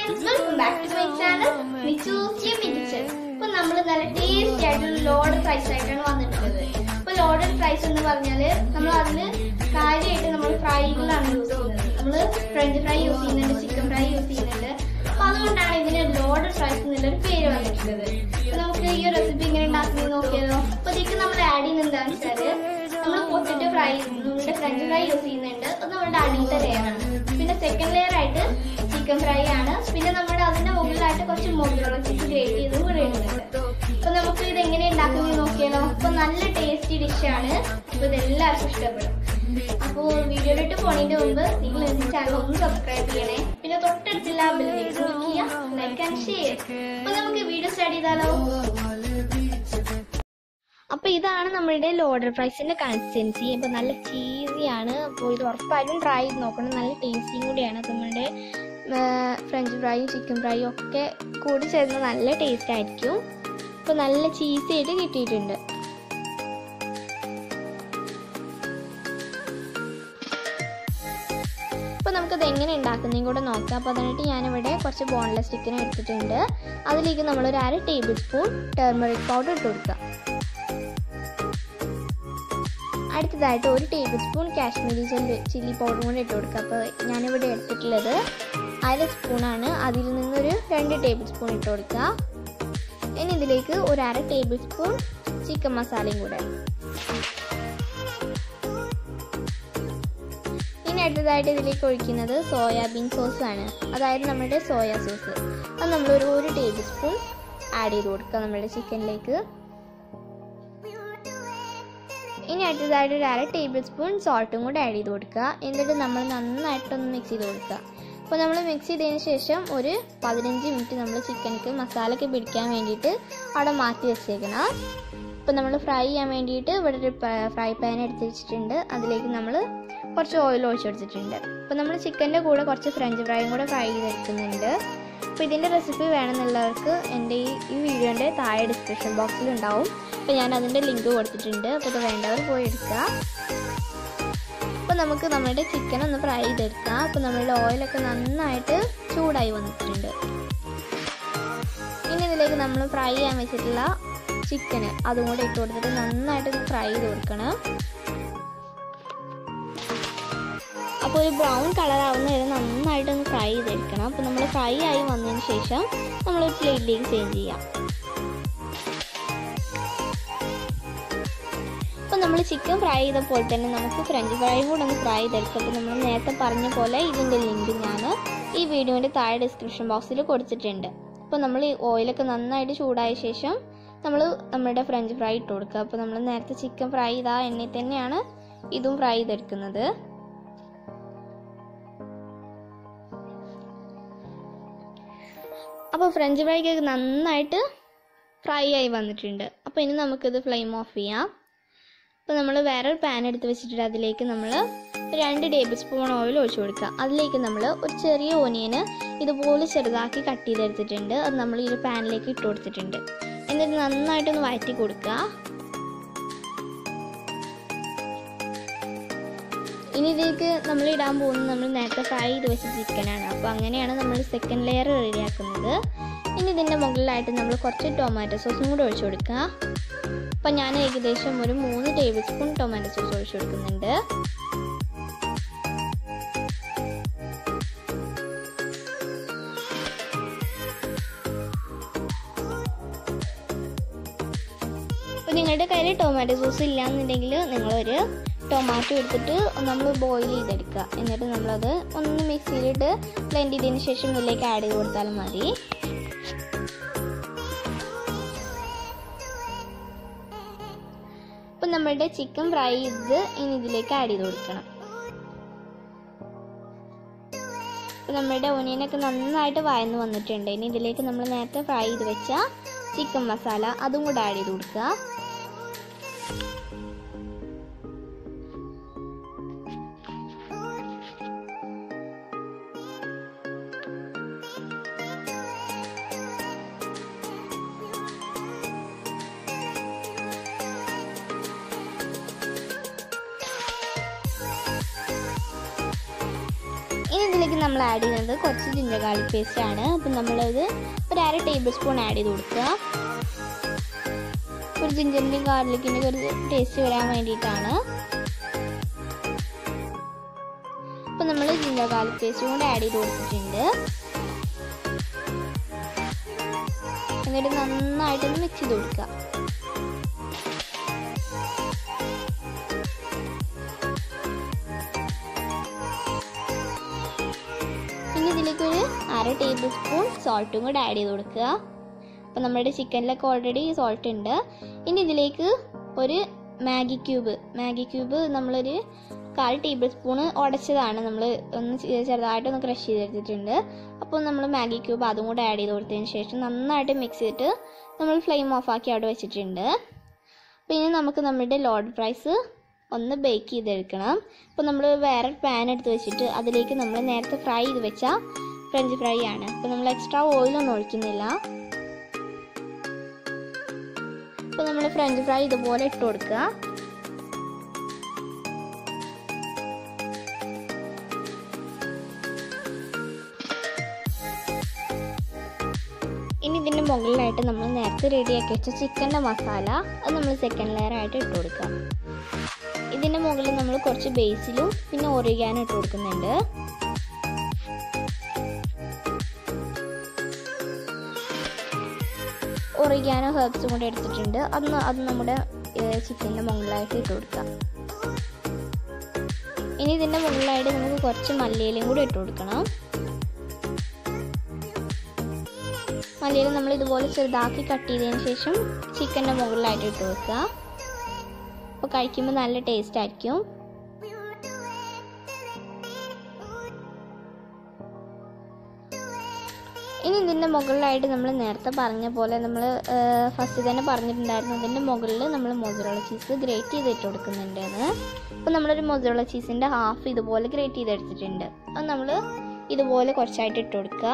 friends welcome back to my channel മിച്ചൂസിയ മിച്ചൻ ഇപ്പൊ നമ്മൾ നല്ല ടേസ്റ്റി ആയിട്ടുള്ള ലോഡ് ഫ്രൈസ് ആയിട്ടാണ് വന്നിട്ടുള്ളത് ഇപ്പൊ ലോഡഡ് ഫ്രൈസ് എന്ന് പറഞ്ഞാല് നമ്മൾ അതിന് കാര്യമായിട്ട് നമ്മൾ ഫ്രൈകളാണ് യൂസ് ചെയ്യുന്നത് നമ്മൾ ഫ്രഞ്ച് ഫ്രൈ യൂസ് ചെയ്യുന്നുണ്ട് ചിക്കൻ ഫ്രൈ യൂസ് ചെയ്യുന്നുണ്ട് അപ്പൊ അതുകൊണ്ടാണ് ഇതിന് ലോഡഡ് ഫ്രൈസ് എന്നുള്ളൊരു പേര് വന്നിട്ടുള്ളത് അപ്പൊ നമുക്ക് ഈ റെസിപ്പി ഇങ്ങനെ ഉണ്ടാക്കുന്നത് നോക്കിയാലോ അപ്പൊ ഇതിലേക്ക് നമ്മൾ ആഡ് ചെയ്യുന്നത് എന്താണെന്ന് വെച്ചാല് നമ്മൾ പൊട്ടറ്റോ ഫ്രൈ നമ്മുടെ ഫ്രഞ്ച് ഫ്രൈ യൂസ് ചെയ്യുന്നുണ്ട് അത് നമ്മുടെ അടിയിലത്തെ ലെയർ ആണ് പിന്നെ സെക്കൻഡ് ലെയർ ആയിട്ട് ചിക്കൻ ഫ്രൈ ആണ് പിന്നെ നമ്മുടെ അതിന്റെ മുകളിലായിട്ട് കുറച്ച് മുകളിലുള്ള ചീസ് ഗ്രേറ്റ് ചെയ്തും കൂടെ ഇടുന്നുണ്ട് അപ്പൊ നമുക്ക് ഇത് എങ്ങനെ ഉണ്ടാക്കുന്നത് നോക്കിയാലോ അപ്പൊ നല്ല ടേസ്റ്റി ഡിഷാണ് അപ്പൊ ഇത് എല്ലാവർക്കും ഇഷ്ടപ്പെടും അപ്പോ വീഡിയോയിലിട്ട് പോണതിന്റെ മുമ്പ് നിങ്ങൾ എന്റെ ചാനൽ ഒന്ന് സബ്സ്ക്രൈബ് ചെയ്യണേ പിന്നെ തൊട്ടടുത്തുള്ള ബെല്ലിലേക്ക് ക്ലിക്ക് ചെയ്യുക ലൈക്ക് ആൻഡ് ഷെയർ അപ്പൊ നമുക്ക് വീഡിയോ സ്റ്റാർട്ട് ചെയ്താലോ അപ്പൊ ഇതാണ് നമ്മളുടെ ലോഡർ ഫ്രൈസിന്റെ കൺസിസ്റ്റൻസി അപ്പൊ നല്ല ചീസി ആണ് അപ്പോൾ ഇത് ഉറപ്പായിട്ടും ട്രൈ ചെയ്ത് നോക്കണം നല്ല ടേസ്റ്റിയും കൂടിയാണ് അപ്പൊ നമ്മളുടെ ഫ്രഞ്ച് ഫ്രൈയും ചിക്കൻ ഫ്രൈയും ഒക്കെ കൂടി ചേർന്ന് നല്ല ടേസ്റ്റ് ആയിരിക്കും അപ്പൊ നല്ല ചീസി ആയിട്ട് കിട്ടിയിട്ടുണ്ട് അപ്പോൾ നമുക്കത് എങ്ങനെ ഉണ്ടാക്കുന്നതും കൂടെ നോക്കാം അപ്പോൾ അതിനായിട്ട് ഞാനിവിടെ കുറച്ച് ബോൺലെസ് ചിക്കൻ എടുത്തിട്ടുണ്ട് അതിലേക്ക് നമ്മളൊരു അര ടേബിൾ സ്പൂൺ ടേർമറിക് പൗഡർ ഇട്ട് കൊടുക്കുക അടുത്തതായിട്ട് ഒരു table spoon Kashmiri chilli chilli powder കൂടെ ഇട്ട് കൊടുക്കുക അപ്പോൾ ഞാനിവിടെ എടുത്തിട്ടുള്ളത് അര സ്പൂണാണ് അതിൽ നിന്നൊരു രണ്ട് ടേബിൾ സ്പൂൺ ഇട്ട് കൊടുക്കുക ഇനി ഇതിലേക്ക് ഒരു അര ടേബിൾ സ്പൂൺ ചിക്കൻ മസാലയും കൂടെ ഇനി അടുത്തതായിട്ട് ഇതിലേക്ക് ഒഴിക്കുന്നത് സോയാബീൻ സോസ് ആണ് അതായത് നമ്മുടെ സോയ സോസ് അത് നമ്മളൊരു ഒരു ടേബിൾ സ്പൂൺ ആഡ് ചെയ്ത് കൊടുക്കുക നമ്മുടെ ചിക്കനിലേക്ക് ഇനി അടുത്തതായിട്ട് ഒരു അര ടേബിൾ സ്പൂൺ സോൾട്ടും കൂടെ ആഡ് ചെയ്ത് കൊടുക്കുക എന്നിട്ട് നമ്മൾ നന്നായിട്ടൊന്ന് മിക്സ് ചെയ്ത് കൊടുക്കുക അപ്പോൾ നമ്മൾ മിക്സ് ചെയ്തതിന് ശേഷം ഒരു പതിനഞ്ച് മിനിറ്റ് നമ്മൾ ചിക്കനിക്ക് മസാലയൊക്കെ പിടിക്കാൻ വേണ്ടിയിട്ട് അവിടെ മാറ്റി വെച്ചേക്കണം അപ്പോൾ നമ്മൾ ഫ്രൈ ചെയ്യാൻ വേണ്ടിയിട്ട് ഇവിടെ ഒരു ഫ്രൈ പാൻ എടുത്ത് വെച്ചിട്ടുണ്ട് അതിലേക്ക് നമ്മൾ കുറച്ച് ഓയിൽ ഒഴിച്ച് കൊടുത്തിട്ടുണ്ട് അപ്പോൾ നമ്മൾ ചിക്കൻ്റെ കൂടെ കുറച്ച് ഫ്രഞ്ച് ഫ്രൈയും കൂടെ ഫ്രൈ ചെയ്തെടുക്കുന്നുണ്ട് അപ്പോൾ ഇതിൻ്റെ റെസിപ്പി വേണമെന്നുള്ളവർക്ക് എൻ്റെ ഈ ഈ വീഡിയോൻ്റെ താഴെ ഡിസ്ക്രിപ്ഷൻ ബോക്സിൽ ഉണ്ടാവും അപ്പോൾ ഞാൻ അതിൻ്റെ ലിങ്ക് കൊടുത്തിട്ടുണ്ട് അപ്പോൾ ഇത് വേണ്ടവർ പോയി എടുക്കുക അപ്പോൾ നമുക്ക് നമ്മുടെ ചിക്കൻ ഒന്ന് ഫ്രൈ ചെയ്തെടുക്കാം അപ്പോൾ നമ്മളുടെ ഓയിലൊക്കെ നന്നായിട്ട് ചൂടായി വന്നിട്ടുണ്ട് ഇനി ഇതിലേക്ക് നമ്മൾ ഫ്രൈ ചെയ്യാൻ വെച്ചിട്ടുള്ള ചിക്കന് അതും കൂടെ ഇട്ട് കൊടുത്തിട്ട് നന്നായിട്ട് ഫ്രൈ ചെയ്ത് കൊടുക്കണം അപ്പോൾ ഒരു ബ്രൗൺ കളർ ആവുന്ന വരെ നന്നായിട്ടൊന്ന് ഫ്രൈ ചെയ്തെടുക്കണം അപ്പോൾ നമ്മൾ ഫ്രൈ ആയി വന്നതിന് ശേഷം നമ്മൾ ഒരു പ്ലേറ്റിലേക്ക് ചേഞ്ച് ചെയ്യാം അപ്പോൾ നമ്മൾ ചിക്കൻ ഫ്രൈ ചെയ്തപ്പോൾ തന്നെ നമുക്ക് ഫ്രഞ്ച് ഫ്രൈ കൂടെ ഒന്ന് ഫ്രൈ ചെയ്തെടുക്കാം അപ്പോൾ നമ്മൾ നേരത്തെ പറഞ്ഞ പോലെ ഇതിൻ്റെ ലിങ്ക് ഞാൻ ഈ വീഡിയോൻ്റെ താഴെ ഡിസ്ക്രിപ്ഷൻ ബോക്സിൽ കൊടുത്തിട്ടുണ്ട് അപ്പോൾ നമ്മൾ ഈ ഓയിലൊക്കെ നന്നായിട്ട് ചൂടായ ശേഷം നമ്മൾ നമ്മുടെ ഫ്രഞ്ച് ഫ്രൈ ഇട്ട് കൊടുക്കുക അപ്പോൾ നമ്മൾ നേരത്തെ ചിക്കൻ ഫ്രൈ ചെയ്ത ആ എണ്ണയിൽ തന്നെയാണ് ഇതും ഫ്രൈ ചെയ്തെടുക്കുന്നത് അപ്പോൾ ഫ്രഞ്ച് ഫ്രൈക്ക് നന്നായിട്ട് ഫ്രൈ ആയി വന്നിട്ടുണ്ട് അപ്പോൾ ഇനി നമുക്കിത് ഫ്ലെയിം ഓഫ് ചെയ്യാം അപ്പോൾ നമ്മൾ വേറൊരു പാൻ എടുത്ത് വെച്ചിട്ട് അതിലേക്ക് നമ്മൾ രണ്ട് ടേബിൾ സ്പൂൺ ഓയിൽ ഒഴിച്ചു കൊടുക്കുക അതിലേക്ക് നമ്മൾ ഒരു ചെറിയ ഓനിയന് ഇതുപോലെ ചെറുതാക്കി കട്ട് ചെയ്തെടുത്തിട്ടുണ്ട് അത് നമ്മൾ ഈ ഒരു പാനിലേക്ക് ഇട്ട് കൊടുത്തിട്ടുണ്ട് എന്നിട്ട് നന്നായിട്ടൊന്ന് വഴറ്റി കൊടുക്കുക ഇനി ഇതിലേക്ക് നമ്മൾ ഇടാൻ പോകുന്നത് നമ്മൾ നേരത്തെ ഫ്രൈ ചെയ്ത് വെച്ച ചിക്കനാണ് അപ്പോൾ അങ്ങനെയാണ് നമ്മൾ സെക്കൻഡ് ലെയർ റെഡിയാക്കുന്നത് ഇനി ഇതിൻ്റെ മുകളിലായിട്ട് നമ്മൾ കുറച്ച് ടൊമാറ്റോ സോസും കൂടെ ഒഴിച്ചു കൊടുക്കുക അപ്പം ഞാൻ ഏകദേശം ഒരു മൂന്ന് ടേബിൾ സ്പൂൺ ടൊമാറ്റോ സോസ് ഒഴിച്ചു കൊടുക്കുന്നുണ്ട് അപ്പോൾ നിങ്ങളുടെ കയ്യിൽ ടൊമാറ്റോ സോസ് ഇല്ലയെന്നുണ്ടെങ്കിൽ നിങ്ങളൊരു ടൊമാറ്റോ എടുത്തിട്ട് നമ്മൾ ബോയിൽ ചെയ്തെടുക്കുക എന്നിട്ട് നമ്മളത് ഒന്ന് മിക്സിയിലിട്ട് ബ്ലെൻഡ് ചെയ്തതിന് ശേഷം ഇതിലേക്ക് ആഡ് ചെയ്ത് കൊടുത്താലും മതി അപ്പം നമ്മളുടെ ചിക്കൻ ഫ്രൈ ചെയ്ത് ഇനി ഇതിലേക്ക് ആഡ് ചെയ്ത് കൊടുക്കണം അപ്പം നമ്മുടെ ഒനിയനൊക്കെ നന്നായിട്ട് വയന്ന് വന്നിട്ടുണ്ട് ഇനി ഇതിലേക്ക് നമ്മൾ നേരത്തെ ഫ്രൈ ചെയ്ത് വെച്ച ചിക്കൻ മസാല അതും കൂടെ ആഡ് ചെയ്ത് കൊടുക്കുക ഇതിലേക്ക് നമ്മൾ ആഡ് ചെയ്യുന്നത് കുറച്ച് ജിഞ്ചർ ഗാർലിക് പേസ്റ്റ് ആണ് അപ്പം നമ്മളത് ഒരു അര ടേബിൾ സ്പൂൺ ആഡ് ചെയ്ത് കൊടുക്കുക ഒരു ജിഞ്ചറിൻ്റെയും ഗാർലിക്കിൻ്റെ ഒരു ടേസ്റ്റ് വരാൻ വേണ്ടിയിട്ടാണ് അപ്പം നമ്മൾ ജിഞ്ചർ ഗാർലിക് പേസ്റ്റും കൂടെ ആഡ് ചെയ്ത് കൊടുത്തിട്ടുണ്ട് എന്നിട്ട് നന്നായിട്ടൊന്ന് മിക്സ് ചെയ്ത് കൊടുക്കുക ഇനി ഇതിലേക്ക് ഒരു അര ടേബിൾ സ്പൂൺ സോൾട്ടും കൂടെ ആഡ് ചെയ്ത് കൊടുക്കുക അപ്പം നമ്മുടെ ചിക്കനിലൊക്കെ ഓൾറെഡി സോൾട്ട് ഉണ്ട് ഇനി ഇതിലേക്ക് ഒരു മാഗി ക്യൂബ് മാഗി ക്യൂബ് നമ്മളൊരു കാൽ ടേബിൾ സ്പൂണ് ഉടച്ചതാണ് നമ്മൾ ഒന്ന് ചെ- ചെറുതായിട്ടൊന്ന് ക്രഷ് ചെയ്തെടുത്തിട്ടുണ്ട് അപ്പോൾ നമ്മൾ മാഗി ക്യൂബ് അതും കൂടെ ആഡ് ചെയ്ത് കൊടുത്തതിന് ശേഷം നന്നായിട്ട് മിക്സ് ചെയ്തിട്ട് നമ്മൾ ഫ്ലെയിം ഓഫ് ആക്കി അവിടെ വെച്ചിട്ടുണ്ട് പിന്നെ നമുക്ക് നമ്മുടെ ലോഡ് ഫ്രൈസ് ഒന്ന് ബേക്ക് ചെയ്തെടുക്കണം അപ്പോൾ നമ്മൾ വേറെ പാൻ എടുത്ത് വെച്ചിട്ട് അതിലേക്ക് നമ്മൾ നേരത്തെ ഫ്രൈ ചെയ്ത് വെച്ച ഫ്രഞ്ച് ഫ്രൈ ആണ് അപ്പോൾ നമ്മൾ എക്സ്ട്രാ ഓയിലൊന്നും ഒഴിക്കുന്നില്ല അപ്പോൾ നമ്മൾ ഫ്രഞ്ച് ഫ്രൈ ഇതുപോലെ ഇട്ട് കൊടുക്കുക ഇനി ഇതിൻ്റെ മുകളിലായിട്ട് നമ്മൾ നേരത്തെ റെഡിയാക്കി വെച്ച ചിക്കൻ്റെ മസാല അത് നമ്മൾ സെക്കൻഡ് ലെയർ ആയിട്ട് ഇട്ട് കൊടുക്കാം ഇതിൻ്റെ മുകളിൽ നമ്മൾ കുറച്ച് ബേസിലും പിന്നെ ഒറിഗാനും ഇട്ട് കൊടുക്കുന്നുണ്ട് ഒറിഗാനോ ഹെർബ്സും കൂടെ എടുത്തിട്ടുണ്ട് അത് ന- അത് നമ്മുടെ ചിക്കൻ്റെ മുകളിലായിട്ട് ഇട്ട് കൊടുക്കാം ഇനി ഇതിൻ്റെ മുകളിലായിട്ട് നമുക്ക് കുറച്ച് മല്ലിയിലയും കൂടി ഇട്ട് കൊടുക്കണം മല്ലിയില നമ്മൾ ഇതുപോലെ ചെറുതാക്കി കട്ട് ചെയ്തതിന് ശേഷം ചിക്കൻ്റെ മുകളിലായിട്ട് ഇട്ട് വെക്കുക അപ്പോൾ കഴിക്കുമ്പോൾ നല്ല ടേസ്റ്റ് ആയിരിക്കും ഇനി ഇതിൻ്റെ മുകളിലായിട്ട് നമ്മൾ നേരത്തെ പറഞ്ഞ പോലെ നമ്മൾ ഫസ്റ്റ് തന്നെ പറഞ്ഞിട്ടുണ്ടായിരുന്നു അതിൻ്റെ മുകളിൽ നമ്മൾ മൊസറോള ചീസ് ഗ്രേറ്റ് ചെയ്തിട്ട് കൊടുക്കുന്നുണ്ട് എന്ന് അപ്പോൾ നമ്മളൊരു മൊസറോള ചീസിൻ്റെ ഹാഫ് ഇതുപോലെ ഗ്രേറ്റ് ചെയ്തെടുത്തിട്ടുണ്ട് അത് നമ്മൾ ഇതുപോലെ കുറച്ചായിട്ട് ഇട്ട് കൊടുക്കുക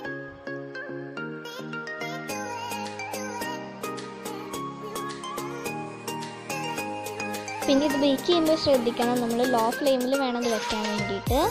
പിന്നെ ഇത് ബേക്ക് ചെയ്യുമ്പോൾ ശ്രദ്ധിക്കണം നമ്മൾ ലോ ഫ്ലെയിമിൽ വേണം ഇത് വെക്കാൻ വേണ്ടിയിട്ട്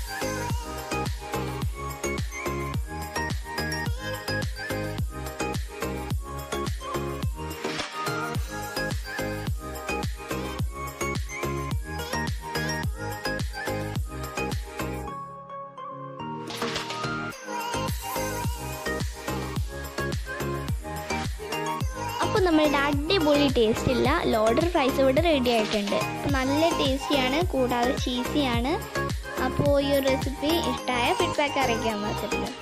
അപ്പോൾ നമ്മളുടെ അടിപൊളി ടേസ്റ്റ് ഇല്ല ലോഡർ ഫ്രൈസ് ഇവിടെ റെഡി ആയിട്ടുണ്ട് അപ്പോൾ നല്ല ടേസ്റ്റിയാണ് കൂടാതെ ചീസിയാണ് അപ്പോൾ ഈ ഒരു റെസിപ്പി ഇഷ്ടമായ ഫീഡ്ബാക്ക് അറിയിക്കാൻ മറക്കരുത്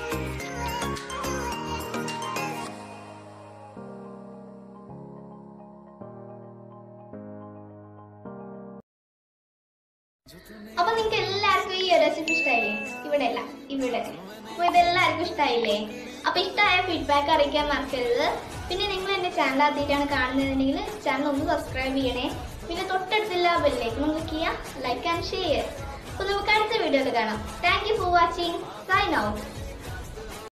അപ്പൊ നിങ്ങൾക്ക് എല്ലാവർക്കും ഈ റെസിപ്പി ഇഷ്ടമായില്ലേ ഇവിടെ അല്ല ഇവിടെ അപ്പൊ ഇതെല്ലാവർക്കും ഇഷ്ടമായില്ലേ അപ്പൊ ഇഷ്ടമായ ഫീഡ്ബാക്ക് അറിയിക്കാൻ മറക്കരുത് പിന്നെ നിങ്ങൾ എന്റെ ചാനൽ ആദ്യമായിട്ടാണ് കാണുന്നതെങ്കിൽ ചാനൽ ഒന്ന് സബ്സ്ക്രൈബ് ചെയ്യണേ പിന്നെ തൊട്ടടുത്തുള്ള ബെല്ലേക്ക് ക്ലിക്ക് ചെയ്യുക ലൈക്ക് ആൻഡ് ഷെയർ അപ്പൊ നമുക്ക് അടുത്ത വീഡിയോയിൽ കാണാം thank you for watching sign out